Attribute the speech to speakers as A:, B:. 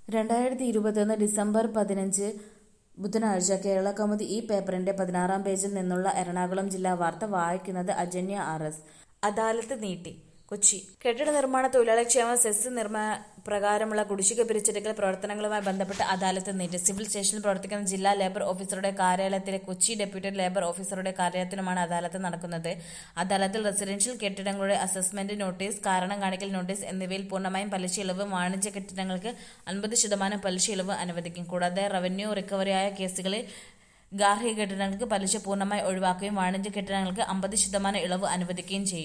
A: രണ്ടായിരത്തി ഇരുപത്തൊന്ന് ഡിസംബർ പതിനഞ്ച് ബുധനാഴ്ച കേരള കൗമുദി ഈ പേപ്പറിന്റെ പതിനാറാം പേജിൽ നിന്നുള്ള എറണാകുളം ജില്ലാ വാർത്ത വായിക്കുന്നത് അജന്യ ആർ എസ് അദാലത്ത് നീട്ടി കൊച്ചി കെട്ടിട നിർമ്മാണ തൊഴിലാളി ക്ഷേമ സെസ് നിർമ്മാണ പ്രകാരമുള്ള കുടിശ്ശിക പിരിച്ചെടുക്കൽ പ്രവർത്തനങ്ങളുമായി ബന്ധപ്പെട്ട് അദാലത്ത് നീട്ടി സിവിൽ സ്റ്റേഷനിൽ പ്രവർത്തിക്കുന്ന ജില്ലാ ലേബർ ഓഫീസറുടെ കാര്യാലയത്തിലെ കൊച്ചി ഡെപ്യൂട്ടി ലേബർ ഓഫീസറുടെ കാര്യാലയത്തിലുമാണ് അദാലത്ത് നടക്കുന്നത് അദാലത്തിൽ റെസിഡൻഷ്യൽ കെട്ടിടങ്ങളുടെ അസസ്മെന്റ് നോട്ടീസ് കാരണം കാണിക്കൽ നോട്ടീസ് എന്നിവയിൽ പൂർണ്ണമായും പലിശ ഇളവ് വാണിജ്യ കെട്ടിടങ്ങൾക്ക് അൻപത് ശതമാനം പലിശ ഇളവ് അനുവദിക്കും കൂടാതെ റവന്യൂ റിക്കവറിയായ കേസുകളിൽ ഗാർഹിക കെട്ടിടങ്ങൾക്ക് പലിശ പൂർണ്ണമായി ഒഴിവാക്കുകയും വാണിജ്യ കെട്ടിടങ്ങൾക്ക് അമ്പത് ശതമാനം ഇളവ് അനുവദിക്കുകയും ചെയ്യും